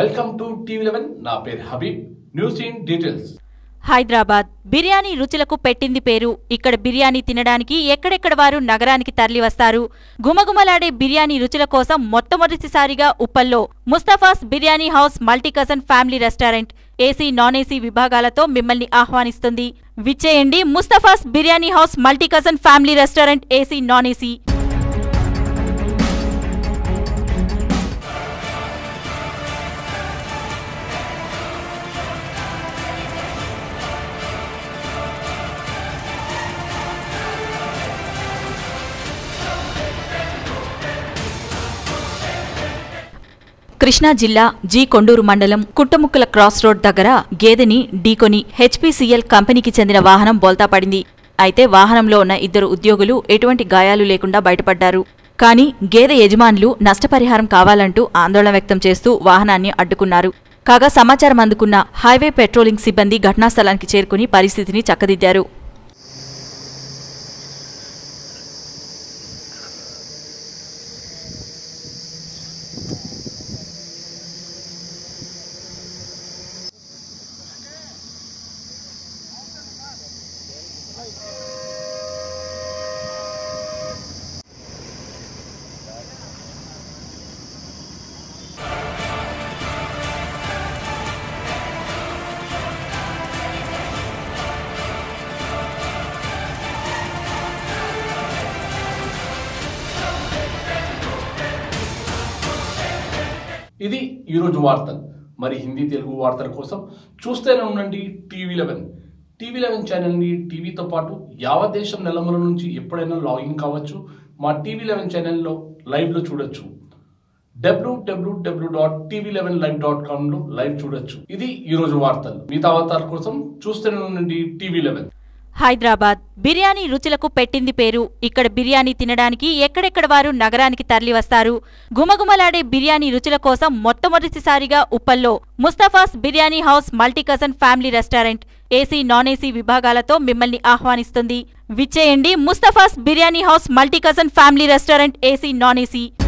welcome to TV eleven నా పేరు Habib news in details Hyderabad biryani రుచులకు పెట్టింది పేరు ఇక్కడ బిర్యానీ తినడానికి ఎక్కడెక్కడ వారు నగరానికి తరలివస్తారు గుమగుమలాడే బిర్యానీ రుచుల కోసం మొట్టమొదటిసారిగా ఉప్పల్లో Mustafa's biryani house multi cuisine family restaurant AC non AC విభాగాలతో మిమ్మల్ని ఆహ్వానిస్తుంది విచ్చేయండి Mustafa's biryani house multi cuisine family restaurant AC non AC Krishna జిల్లా జి కొండూరు మండలం కుట్టముక్కల క్రాస్ రోడ్ దగ్గర గేదెని ఢీకొని హెచ్పీసీఎల్ కంపెనీకి చెందిన వాహనం బోల్తా పడింది అయితే వాహనంలో ఉన్న ఇద్దరు ఉద్యోగులు ఎటువంటి గాయాలు లేకుండా బయటపడ్డారు కానీ గేదె యజమానులు నష్టపరిహారం కావాలంటూ ఆందోళన వ్యక్తం చేస్తూ వాహనాన్ని అడ్డుకున్నారు కాగా సమాచారం అందుకున్న హైవే పెట్రోలింగ్ సిబ్బంది ఘటనా స్థలానికి చేరుకుని పరిస్థితిని చక్కదిద్దారు ఇది ఈరోజు వార్తలు మరి హిందీ తెలుగు వార్తల కోసం చూస్తూనే ఉండండి టీవీ లెవెన్ టీవీ లెవెన్ ఛానల్ని టీవీతో పాటు యావత్ దేశం నెలమల నుంచి ఎప్పుడైనా లాగిన్ కావచ్చు మా టీవీ లెవెన్ ఛానల్లో లైవ్లో చూడొచ్చు డబ్ల్యూడబ్ల్యూడబ్ల్యూ dot TV eleven live dot కామ్లో లైవ్ చూడొచ్చు ఇది ఈరోజు వార్తలు మిగతా వార్తల కోసం చూస్తూనే ఉండండి టీవీ లెవెన్ హైదరాబాద్ బిర్యానీ రుచులకు పెట్టింది పేరు ఇక్కడ బిర్యానీ తినడానికి ఎక్కడెక్కడ వారు నగరానికి తరలివస్తారు గుమగుమలాడే బిర్యానీ రుచుల కోసం మొట్టమొదటిసారిగా ఉప్పల్లో Mustafa's biryani house multi cuisine family restaurant AC non AC విభాగాలతో మిమ్మల్ని ఆహ్వానిస్తుంది విచ్చేయండి Mustafa's biryani house multi cuisine family restaurant AC non AC